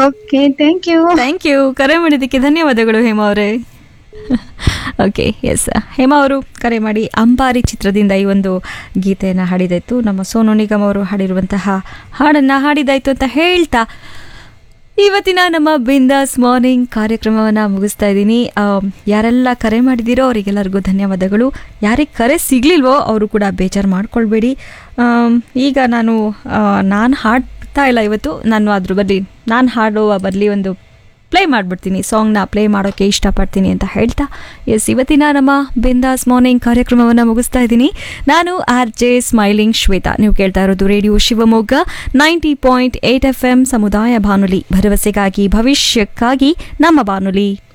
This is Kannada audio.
okay thank you thank you ಕರೆ ಮಾಡಿದ್ದಕ್ಕೆ ಧನ್ಯವಾದಗಳು ಹೇಮಾ ಅವರೇ ಓಕೆ ಎಸ್ ಹೇಮಾ ಅವರು ಕರೆ ಮಾಡಿ ಅಂಬಾರಿ ಚಿತ್ರದಿಂದ ಈ ಒಂದು ಗೀತೆಯನ್ನು ಹಾಡಿದಾಯ್ತು ನಮ್ಮ ಸೋನು ನಿಗಮ್ ಅವರು ಹಾಡಿರುವಂತಹ ಹಾಡನ್ನು ಹಾಡಿದಾಯ್ತು ಅಂತ ಹೇಳ್ತಾ ಇವತ್ತಿನ ನಮ್ಮ ಬಿಂದಾಸ್ ಮಾರ್ನಿಂಗ್ ಕಾರ್ಯಕ್ರಮವನ್ನು ಮುಗಿಸ್ತಾ ಇದ್ದೀನಿ ಯಾರೆಲ್ಲ ಕರೆ ಮಾಡಿದ್ದೀರೋ ಅವರಿಗೆಲ್ಲರಿಗೂ ಧನ್ಯವಾದಗಳು ಯಾರಿಗೆ ಕರೆ ಸಿಗಲಿಲ್ವೋ ಅವರು ಕೂಡ ಬೇಜಾರು ಮಾಡ್ಕೊಳ್ಬೇಡಿ ಆಮ್, ಈಗ ನಾನು ನಾನು ಹಾಡ್ತಾ ಇಲ್ಲ ಇವತ್ತು ನಾನು ಅದ್ರ ಬದಲಿ ನಾನು ಹಾಡುವ ಬದಲಿ ಒಂದು ಪ್ಲೇ ಮಾಡಿಬಿಡ್ತೀನಿ ಸಾಂಗ್ನ ಪ್ಲೇ ಮಾಡೋಕ್ಕೆ ಇಷ್ಟಪಡ್ತೀನಿ ಅಂತ ಹೇಳ್ತಾ ಎಸ್ ಇವತ್ತಿನ ನಮ್ಮ ಬಿಂದಾಸ್ ಮಾರ್ನಿಂಗ್ ಕಾರ್ಯಕ್ರಮವನ್ನು ಮುಗಿಸ್ತಾ ಇದ್ದೀನಿ ನಾನು ಆರ್ ಜೆ ಸ್ಮೈಲಿಂಗ್ ಶ್ವೇತಾ ನೀವು ಕೇಳ್ತಾ ಇರೋದು radio Shivamogga ninety point eight FM ಎಂ ಸಮುದಾಯ ಬಾನುಲಿ ಭರವಸೆಗಾಗಿ ಭವಿಷ್ಯಕ್ಕಾಗಿ ನಮ್ಮ ಬಾನುಲಿ